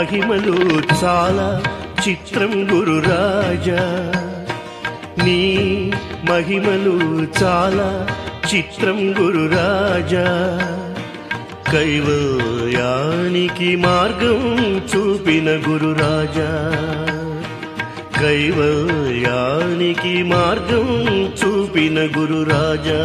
మహిమలు చాలా చిత్రం గురురాజా నీ మహిమలు చాలా చిత్రం గురురాజా కైవల్యానికి మార్గం చూపిన గురురాజా కైవల్యానికి మార్గం చూపిన గురురాజా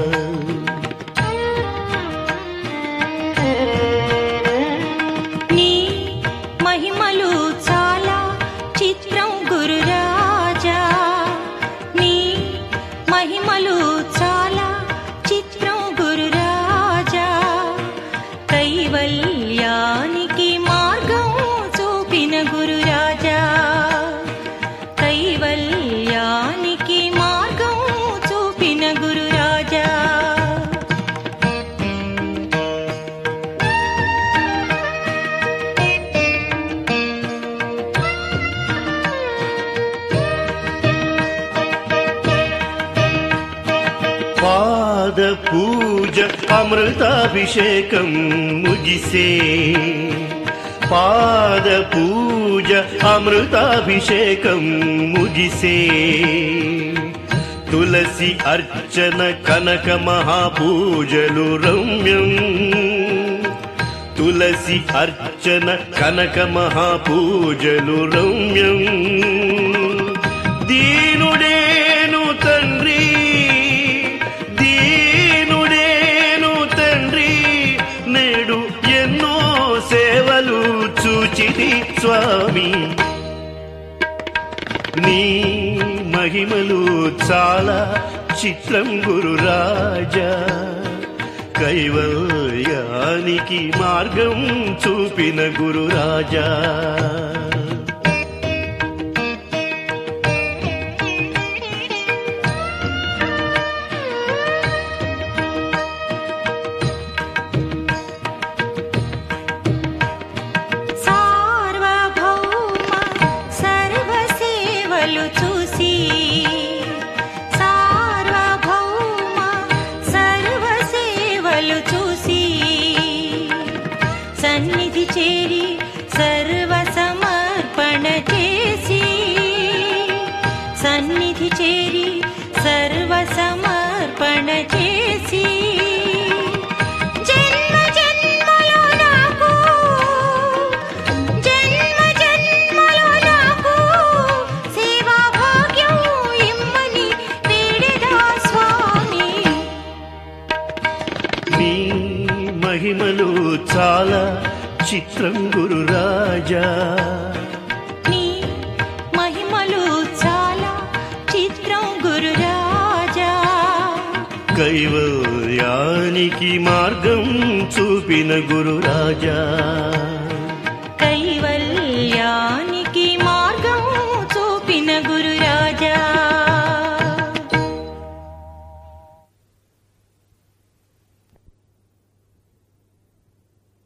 నీ మహిమలు చాలా చిత్రం గురురాజా నీ మహిమలు చాలా చిత్రం గురురాజా కైవల్యానికి మార్గం చూపిన గురురాజా కైవల్యానికి మార్గం చూపిన గురురాజా ಪಾದ ಪೂಜ ಅಮೃತಾಭಿಷೇಕಂ ಮುಗಿಸೇ ಪಾದ ಪೂಜ ಅಮೃತಾಭಿಷೇಕಂ ಮುಗಿಸೇ ತುಳಸಿ ಅರ್ಚನ ಕನಕ ಮಹಾಪೂಜಲು ರಮ್ಯಂ ತುಳಸಿ ಅರ್ಚನ ಕನಕ ಮಹಾಪೂಜಲು ರಮ್ಯಂ దీనుడేను తండ్రి దీనుడేను తండ్రి నేడు ఎన్నో సేవలు చూచితి స్వామి నీ మహిమలు చాలా చిత్రం గురురాజా కైవల్యానికి మార్గం చూపిన గురురాజా సార్వభౌమ సర్వసేవలు చూసి సార్వభౌమ సర్వసేవలు చూసి సన్నిధి చేరి సర్వ సమర్పణ చేసి సన్నిధి చేరి సర్వ సమర్పణ చేసి జన్మ జన్మలో నాకు జన్మ జన్మలో నాకు సేవా భాగ్యం ఇమ్మని వేడెదా స్వామి నీ మహిమలు చాలా చిత్రం గురురాజా నీ మహిమలు చాలా చిత్రం గురురాజా కైవల్యానికి మార్గం చూపిన గురురాజా